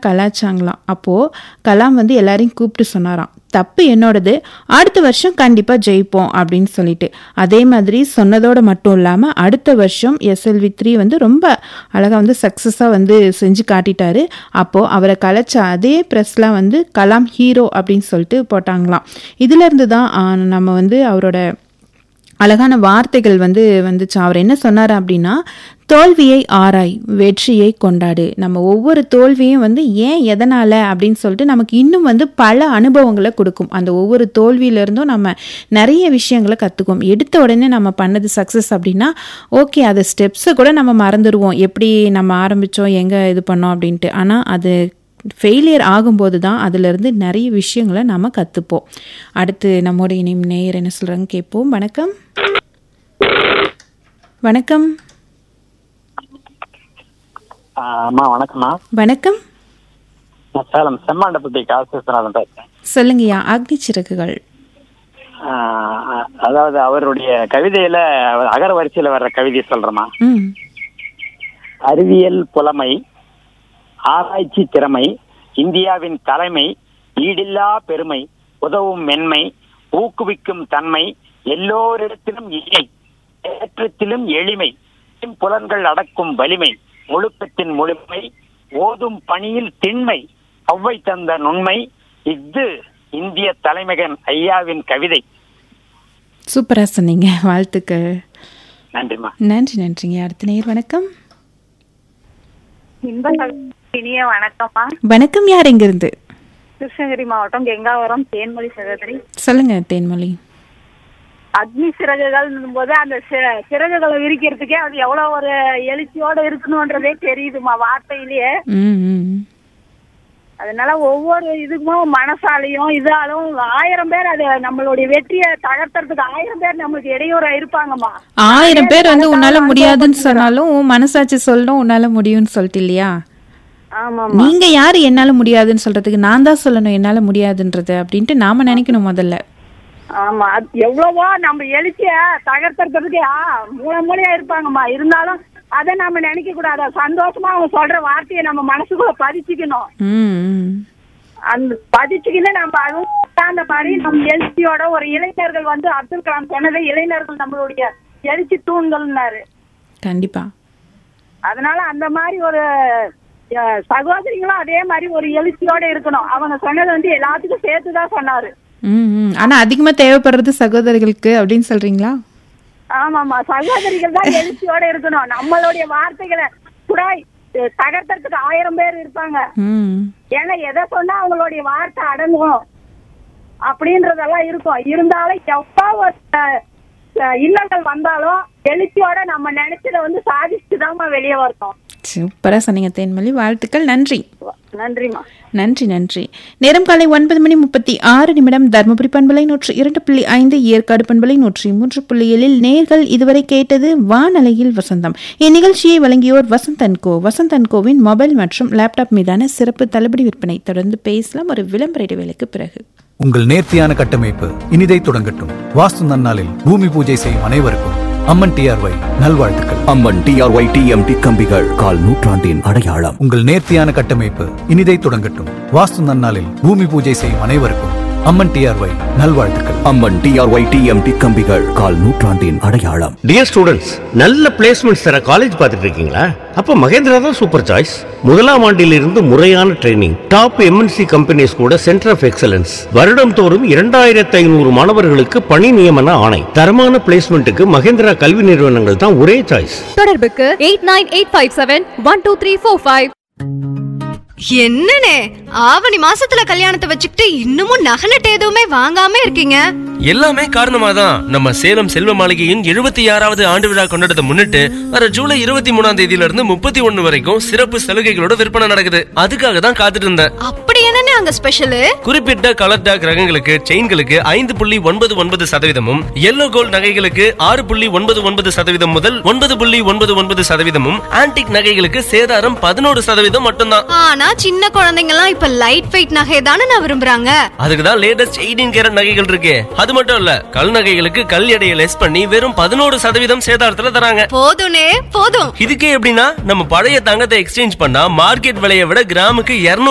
கலாச்சாங்களாம் அப்போது கலாம் வந்து எல்லாரையும் கூப்பிட்டு சொன்னாராம் தப்பு என்னோடது அடுத்த வருஷம் கண்டிப்பாக ஜெயிப்போம் அப்படின்னு சொல்லிட்டு அதே மாதிரி சொன்னதோடு மட்டும் இல்லாமல் அடுத்த வருஷம் எஸ்எல்வி த்ரீ வந்து ரொம்ப அழகாக வந்து சக்ஸஸாக வந்து செஞ்சு காட்டிட்டாரு அப்போது அவரை கலைச்ச அதே ப்ரெஸ்லாம் வந்து கலாம் ஹீரோ அப்படின்னு சொல்லிட்டு போட்டாங்களாம் இதிலேருந்து தான் ஆ, நம்ம வந்து அவரோட அழகான வார்த்தைகள் வந்து வந்துச்சு அவர் என்ன சொன்னார் அப்படின்னா தோல்வியை ஆராய் வெற்றியை கொண்டாடு நம்ம ஒவ்வொரு தோல்வியும் வந்து ஏன் எதனால் அப்படின்னு சொல்லிட்டு நமக்கு இன்னும் வந்து பல அனுபவங்களை கொடுக்கும் அந்த ஒவ்வொரு தோல்வியிலேருந்தும் நம்ம நிறைய விஷயங்களை கற்றுக்குவோம் எடுத்த உடனே நம்ம பண்ணது சக்ஸஸ் அப்படின்னா ஓகே அது ஸ்டெப்ஸை கூட நம்ம மறந்துடுவோம் எப்படி நம்ம ஆரம்பித்தோம் எங்கே இது பண்ணோம் அப்படின்ட்டு ஆனால் அது ஃபெயிலியர் ஆகும்போது தான் அதிலிருந்து நிறைய விஷயங்களை நம்ம கற்றுப்போம் அடுத்து நம்மோட இனியும் நேயர் என்ன சொல்கிறாங்க கேட்போம் வணக்கம் வணக்கம் ஆ, அம்மா வணக்கம்மா வணக்கம் நான் சேலம் செம்மாண்டப்பட்டி காசேஸ்வரநாதன் பேசுறேன் சொல்லுங்கய்யா அக்னி சிறகுகள் ஆ, அதாவது அவருடைய கவிதையில அவர் அகர வரிசையில வர்ற கவிதை சொல்றேம்மா ம் அறிவியல் புலமை ஆராய்ச்சி திறமை இந்தியாவின் தலைமை ஈடில்லா பெருமை உதவும் மென்மை ஊக்குவிக்கும் தன்மை எல்லோரிடத்திலும் இணை ஏற்றத்திலும் எளிமை புலன்கள் அடக்கும் வலிமை ஒழுக்கத்தின் முழுமை ஓதும் பணியில் திண்மை ஒவ்வை தந்த நுண்மை இஃது இந்திய தலைமகன் ஐயாவின் கவிதை சூப்பராக சொன்னீங்க வாழ்த்துக்கள் நன்றிம்மா நன்றி நன்றிங்க அடுத்த நேர் வணக்கம் இன்ப இனிய வணக்கம்மா வணக்கம் யார் எங்கிருந்து கிருஷ்ணகிரி மாவட்டம் கெங்காவரம் தேன்மொழி சகோதரி சொல்லுங்க தேன்மொழி அக்னி சிறகுகள் போது அந்த சி- சிறகுகளை விரிக்கிறதுக்கே அது எவ்வளவு ஒரு எழுச்சியோட இருக்கணும்ன்றதே தெரியுதுமா வார்த்தையிலேயே ம் ம் அதனால ஒவ்வொரு இதுக்கும் மனசாலையும் இதாலும் ஆயிரம் பேர் அது நம்மளுடைய வெற்றியை தகர்த்துறதுக்கு ஆயிரம் பேர் நம்மளுக்கு இடையூறா இருப்பாங்கம்மா ஆயிரம் பேர் வந்து உன்னால முடியாதுன்னு சொன்னாலும் உன் மனசாட்சி சொல்லணும் உன்னால முடியும்னு சொல்லிட்டு இல்லையா ஆமாமா நீங்க யாரு என்னால முடியாதுன்னு சொல்றதுக்கு நான் தான் சொல்லணும் என்னால முடியாதுன்றது அப்படின்ட்டு நாம நினைக்கணும் முதல்ல ஆமா அது எவ்வளவோ நம்ம எழுச்சிய தகர்த்துறதுக்கு ஆ, மூளை மூளையா இருப்பாங்கம்மா இருந்தாலும் அதை நம்ம நினைக்க கூடாது சந்தோஷமா அவங்க சொல்ற வார்த்தையை நம்ம மனசுக்குள்ள பதிச்சுக்கணும் ம் ம். அந்த பதிச்சுக்கின்னு நம்ம அதுவும் அந்த மாதிரி நம்ம எழுச்சியோட ஒரு இளைஞர்கள் வந்து அப்துல் கலாம் சொன்னது இளைஞர்கள் நம்மளுடைய எழுச்சி தூண்கள்னாரு கண்டிப்பா அதனால அந்த மாதிரி ஒரு அஹ், சகோதரிகளும் அதே மாதிரி ஒரு எழுச்சியோட இருக்கணும் அவங்க சொன்னது வந்து எல்லாத்துக்கும் சேர்த்து தான் சொன்னாரு ம் ம். ஆனா அதிகமா தேவைப்படுறது சகோதரிகளுக்கு அப்படின்னு சொல்றீங்களா ஆமாமா சகோதரிகள் தான் எழுச்சியோட இருக்கணும் நம்மளுடைய வார்த்தைகளை கூட அஹ், தகர்த்தறதுக்கு ஆயிரம் பேர் இருப்பாங்க ம் ஏன்னா எதை சொன்னா அவங்களுடைய வார்த்தை அடங்கும் அப்படின்றதெல்லாம் இருக்கும் இருந்தாலும் எவ்வளவு ஒரு, அஹ், அஹ், இல்லங்கள் வந்தாலும் எழுச்சியோட நம்ம நினைச்சதை வந்து சாதிச்சுதாம்மா வெளியே வரணும் சூப்பரா சொன்னீங்க தேன்மொழி வாழ்த்துக்கள் நன்றி நன்றிம்மா நன்றி நன்றி நேரம் காலை ஒன்பது மணி முப்பத்தி ஆறு நிமிடம் தருமபுரி பண்பலை நூற்றி இரண்டு புள்ளி ஐந்து ஏற்காடு பண்பலை நூற்றி மூன்று புள்ளி ஏழில் நேர்கள் இதுவரை கேட்டது வானலையில் வசந்தம் இந்நிகழ்ச்சியை வழங்கியோர் வசந்த் கோ வசந்த் கோவின் மொபைல் மற்றும் லேப்டாப் மீதான சிறப்பு தள்ளுபடி விற்பனை தொடர்ந்து பேசலாம் ஒரு விளம்பர இடைவேளைக்கு பிறகு உங்கள் நேர்த்தியான கட்டமைப்பு இனிதை தொடங்கட்டும் வாஸ்து நன்னாளில் பூமி பூஜை செய்யும் அனைவருக்கும் அம்மன் டிஆர்ஒய் நல்வாழ்த்துக்கள் அம்மன் டிஆர்ஒய் டிஎம்டி கம்பிகள் கால் நூற்றாண்டின் அடையாளம் உங்கள் நேர்த்தியான கட்டமைப்பு இனிதை தொடங்கட்டும் வாஸ்து நன்னாளில் பூமி பூஜை செய்யும் அனைவருக்கும் அம்மன் டிஆர்ஒய் நல்வாழ்த்துக்கள் அம்மன் டிஆர்ஒய் டிஎம்டி கம்பிகள் கால் நூற்றாண்டின் அடையாளம் டியர் ஸ்டூடெண்ட்ஸ் நல்ல பிளேஸ்மெண்ட்ஸ் தர காலேஜ் பார்த்துட்டு இருக்கீங்களா அப்ப மகேந்திரா தான் சூப்பர் சாய்ஸ் முதலாம் ஆண்டிலிருந்து முறையான ட்ரைனிங் டாப் எம்என்சி கம்பெனிஸ் கூட சென்டர் ஆஃப் எக்ஸலன்ஸ் வருடம் தோறும் இரண்டாயிரத்தி ஐநூறு மாணவர்களுக்கு பணி நியமன ஆணை தரமான பிளேஸ்மெண்ட்டுக்கு மகேந்திரா கல்வி நிறுவனங்கள் தான் ஒரே சாய்ஸ் தொடர்புக்கு eight nine eight five seven one two three four five என்னனே ஆவணி மாசத்துல கல்யாணத்தை வச்சுக்கிட்டு இன்னமும் நகை நட்டு எதுவுமே வாங்காம இருக்கீங்க எல்லாமே காரணமா தான் நம்ம சேலம் செல்வ மாளிகையின் எழுபத்தி ஆறாவது ஆண்டு விழா கொண்டாடத்தை முன்னிட்டு வர ஜூலை இருபத்தி மூணாம் தேதியில இருந்து முப்பத்தி ஒண்ணு வரைக்கும் சிறப்பு சலுகைகளோட விற்பனை நடக்குது அதுக்காக தான் காத்துட்டு இருந்தேன் அப்படி என்னனே அங்க ஸ்பெஷல் குறிப்பிட்ட கலர் டாக் ரகங்களுக்கு செயின்களுக்கு ஐந்து புள்ளி ஒன்பது ஒன்பது சதவீதமும் எல்லோ கோல்ட் நகைகளுக்கு ஆறு புள்ளி ஒன்பது ஒன்பது சதவீதம் முதல் ஒன்பது புள்ளி ஒன்பது ஒன்பது சதவீதமும் ஆன்டிக் நகைகளுக்கு சேதாரம் பதினோரு சதவீதம் மட்டும்தான் ஆனா சின்ன குழந்தைங்க எல்லாம் இப்ப லைட் வெயிட் நகை தானே நான் விரும்புறாங்க அதுக்கு தான் லேட்டஸ்ட் எயிட்டீன் கேரட் நகைகள் இருக்கு அது மட்டும் இல்ல கல் நகைகளுக்கு கல் எடையை லெஸ் பண்ணி வெறும் பதினோரு சதவீதம் சேதாரத்துல தராங்க போதும்னே போதும் இதுக்கே எப்படின்னா நம்ம பழைய தங்கத்தை எக்ஸ்சேஞ்ச் பண்ணா மார்க்கெட் விலையை விட கிராமுக்கு 200